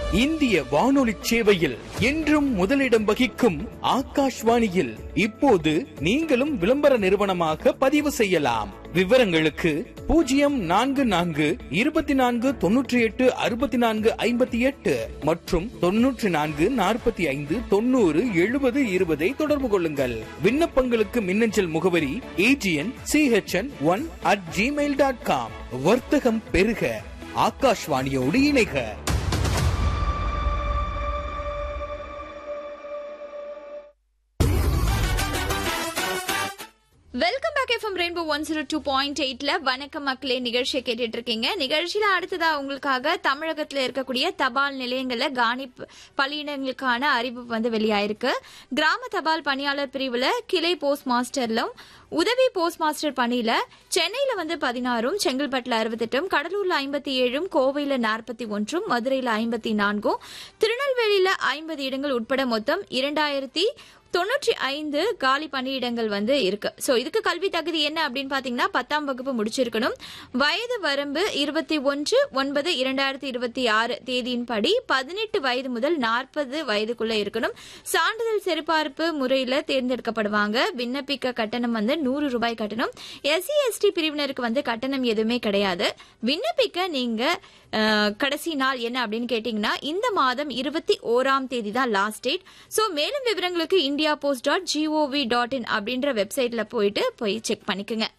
இந்திய வானொலி சேவையில் என்றும் முதலிடம் வகிக்கும் ஆகாஷ்வாணியில் இப்போது நீங்களும் விளம்பர நிறுவனமாக பதிவு செய்யலாம் விவரங்களுக்கு பூஜ்ஜியம் நான்கு நான்கு இருபத்தி நான்கு தொன்னூற்றி எட்டு அறுபத்தி நான்கு ஐம்பத்தி எட்டு மற்றும் தொன்னூற்றி நான்கு நாற்பத்தி ஐந்து தொண்ணூறு எழுபது இருபதை தொடர்பு கொள்ளுங்கள் விண்ணப்பங்களுக்கு மின்னஞ்சல் முகவரி AGN CHN one at Gmail dot com வர்த்தகம் பெருக ஆகாஷ்வாணியோடு இணைக welcome back FM rainbow one zero two point எயிட்ல வணக்கம் மக்களே நிகழ்ச்சியை கேட்டுட்டு இருக்கீங்க நிகழ்ச்சியில அடுத்ததா உங்களுக்காக தமிழகத்துல இருக்கக்கூடிய தபால் நிலையங்கள்ல காணி ப- பணியிடங்களுக்கான அறிவிப்பு வந்து வெளியாயிருக்கு கிராம தபால் பணியாளர் பிரிவுல கிளை போஸ்ட் மாஸ்டர்லும் உதவி போஸ்ட் மாஸ்டர் பணியில சென்னையில வந்து பதினாறும் செங்கல்பட்டுல அறுபத்தெட்டும் கடலூர்ல ஐம்பத்தி ஏழும் கோவையில நாற்பத்தி ஒன்றும் மதுரையில ஐம்பத்தி நான்கும் திருநெல்வேலியில ஐம்பது இடங்கள் உட்பட மொத்தம் இரண்டாயிரத்தி தொண்ணூற்றி ஐந்து காலி பணியிடங்கள் வந்து இருக்கு சோ இதுக்கு கல்வி தகுதி என்ன அப்படின்னு பாத்தீங்கன்னா பத்தாம் வகுப்பு முடிச்சிருக்கணும் வயது வரம்பு இருபத்தி ஒன்று ஒன்பது இரண்டாயிரத்தி இருபத்தி ஆறு தேதியின்படி பதினெட்டு வயது முதல் நாற்பது வயதுக்குள்ள இருக்கணும் சான்றிதழ் சரிபார்ப்பு முறையில தேர்ந்தெடுக்கப்படுவாங்க விண்ணப்பிக்க கட்டணம் வந்து நூறு ரூபாய் கட்டணம் எஸ்சி எஸ்டி பிரிவினருக்கு வந்து கட்டணம் எதுவுமே கிடையாது விண்ணப்பிக்க நீங்க அஹ், கடைசி நாள் என்ன அப்படின்னு கேட்டீங்கன்னா இந்த மாதம் இருபத்தி ஓராம் தேதி தான் லாஸ்ட் டேட் ஸோ மேலும் விவரங்களுக்கு India post dot gov dot in அப்படின்ற வெப்சைட்ல போயிட்டு போய் செக் பண்ணிக்கோங்க